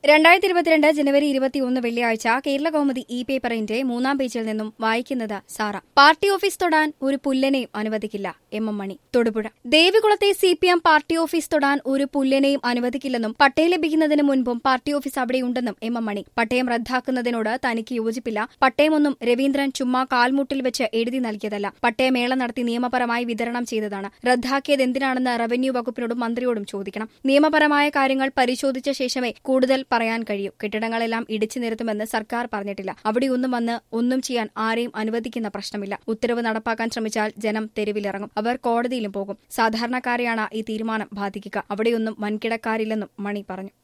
രണ്ടായിരത്തി ഇരുപത്തിരണ്ട് ജനുവരി ഇരുപത്തിയൊന്ന് വെള്ളിയാഴ്ച കേരള കൗമുദി ഇ പേപ്പറിന്റെ മൂന്നാം പേജിൽ നിന്നും വായിക്കുന്നത് സാറ പാർട്ടി ഓഫീസ് തൊടാൻ ഒരു പുല്ലനെയും അനുവദിക്കില്ല എം എം മണി തൊടുപുഴ ദേവികുളത്തെ C P M party office തൊടാൻ ഒരു പുല്ലനെയും അനുവദിക്കില്ലെന്നും പട്ടയം ലഭിക്കുന്നതിന് മുൻപും പാർട്ടി ഓഫീസ് അവിടെയുണ്ടെന്നും എം എം മണി പട്ടയം റദ്ദാക്കുന്നതിനോട് തനിക്ക് യോജിപ്പില്ല പട്ടയമൊന്നും രവീന്ദ്രൻ ചുമ്മാ കാൽമുട്ടിൽ വെച്ച് എഴുതി നൽകിയതല്ല പട്ടയമേള നടത്തി നിയമപരമായി വിതരണം ചെയ്തതാണ് റദ്ദാക്കിയത് എന്തിനാണെന്ന് റവന്യൂ വകുപ്പിനോടും മന്ത്രിയോടും ചോദിക്കണം നിയമപരമായ കാര്യങ്ങൾ പരിശോധിച്ച ശേഷമേ കൂടുതൽ പറയാൻ കഴിയൂ കെട്ടിടങ്ങളെല്ലാം ഇടിച്ചു നിരത്തുമെന്ന് സർക്കാർ പറഞ്ഞിട്ടില്ല അവിടെയൊന്നും വന്ന് ഒന്നും ചെയ്യാൻ ആരെയും അനുവദിക്കുന്ന പ്രശ്നമില്ല ഉത്തരവ് നടപ്പാക്കാൻ ശ്രമിച്ചാൽ ജനം തെരുവിലിറങ്ങും അവർ കോടതിയിലും പോകും സാധാരണക്കാരെയാണ് ഈ തീരുമാനം ബാധിക്കുക അവിടെയൊന്നും വൻകിടക്കാരില്ലെന്നും മണി പറഞ്ഞു